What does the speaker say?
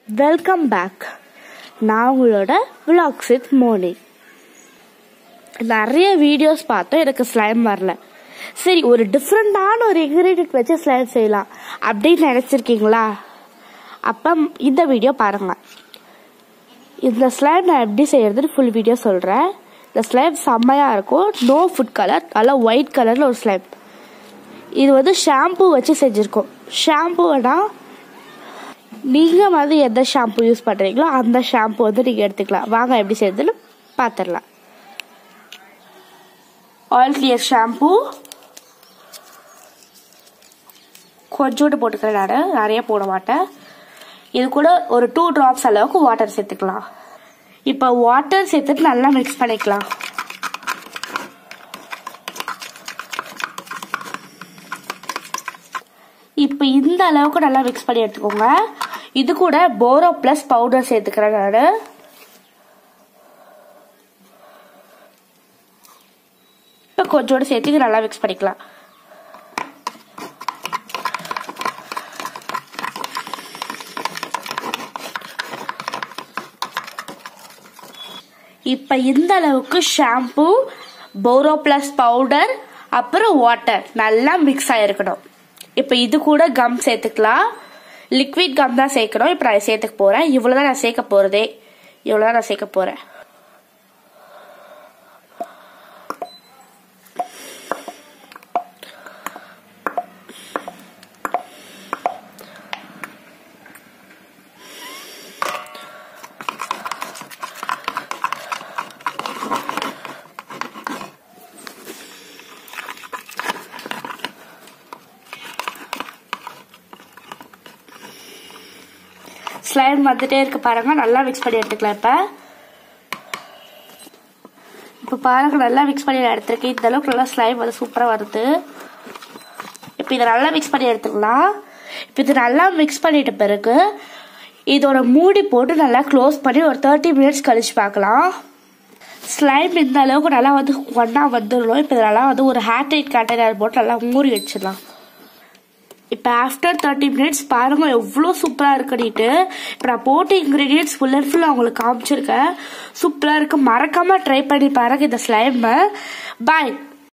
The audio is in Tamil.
வெல்கம் பேக் நான் உங்களோட விலாக்ஸ் வித் மோனி நிறைய வீடியோஸ் பார்த்தோம் எனக்கு ஸ்லைம் வரல சரி ஒரு டிஃப்ரெண்டான ஒரு இன்க்ரீடியன்ட் வச்சு ஸ்லைம் செய்யலாம் அப்படின்னு நினச்சிருக்கீங்களா அப்போ இந்த வீடியோ பாருங்கள் இந்த ஸ்லைம் நான் எப்படி செய்யறதுன்னு ஃபுல் வீடியோ சொல்கிறேன் இந்த ஸ்லைம் செம்மையாக இருக்கும் நோ ஃபுட் கலர் நல்லா ஒயிட் கலரில் ஒரு ஸ்லைம் இது வந்து ஷாம்பு வச்சு செஞ்சுருக்கோம் ஷாம்புனா நீங்கள் வந்து எந்த ஷாம்பு யூஸ் பண்ணுறீங்களோ அந்த ஷாம்பு வந்து நீங்கள் எடுத்துக்கலாம் வாங்க எப்படி செய்யுதுன்னு பார்த்துடலாம் ஆயில் கிளியர் ஷாம்பு கொஞ்சோண்டு போட்டுக்கிறேன் நான் நிறைய போட மாட்டேன் இது கூட ஒரு டூ ட்ராப்ஸ் அளவுக்கு வாட்டர் சேர்த்துக்கலாம் இப்போ வாட்டர் சேர்த்துட்டு நல்லா மிக்ஸ் பண்ணிக்கலாம் இப்போ இந்த அளவுக்கு நல்லா மிக்ஸ் பண்ணி எடுத்துக்கோங்க இது கூட போரோ ப்ளஸ் பவுடர் சேர்த்துக்கிறேன் நான் இப்போ கொஞ்சோடு சேர்த்து இது நல்லா மிக்ஸ் பண்ணிக்கலாம் இப்போ இந்த அளவுக்கு ஷாம்பு போரோ ப்ளஸ் பவுடர் அப்புறம் வாட்டர் நல்லா மிக்ஸ் ஆகிருக்கணும் இப்போ இது கூட கம் சேர்த்துக்கலாம் லிக்விட் கம் தான் சேர்க்கணும் இப்போ நான் சேர்த்துக்க போகிறேன் இவ்வளோ தான் நான் சேர்க்க போகிறதே இவ்வளோ தான் நான் சேர்க்க போகிறேன் ஸ்லைம் வந்துட்டே இருக்கு பாருங்க நல்லா மிக்ஸ் பண்ணி எடுத்துக்கலாம் இப்போ இப்போ பாருங்க நல்லா மிக்ஸ் பண்ணி எடுத்துருக்கேன் இந்த அளவுக்கு நல்லா ஸ்லைம் வந்து சூப்பராக வருது இப்போ இதை நல்லா மிக்ஸ் பண்ணி எடுத்துக்கலாம் இப்போ இது நல்லா மிக்ஸ் பண்ணிட்ட பிறகு இதோட மூடி போட்டு நல்லா க்ளோஸ் பண்ணி ஒரு தேர்ட்டி மினிட்ஸ் கழிச்சு பார்க்கலாம் ஸ்லைம் இந்த அளவுக்கு நல்லா வந்து ஒன்றா வந்துடணும் இப்போ நல்லா வந்து ஒரு ஹேர் டைட் கண்டெய்னர் போட்டு நல்லா மூடி வச்சிடலாம் இப்போ ஆஃப்டர் தேர்ட்டி மினிட்ஸ் பாருங்க எவ்வளோ சூப்பராக இருக்குன்னுட்டு இப்போ நான் போட்ட இன்க்ரீடியன்ஸ் ஃபுல் அண்ட் ஃபுல் அவங்களுக்கு காமிச்சிருக்கேன் சூப்பராக இருக்கு மறக்காம ட்ரை பண்ணி பாருங்க இந்த ஸ்லைமை பாய்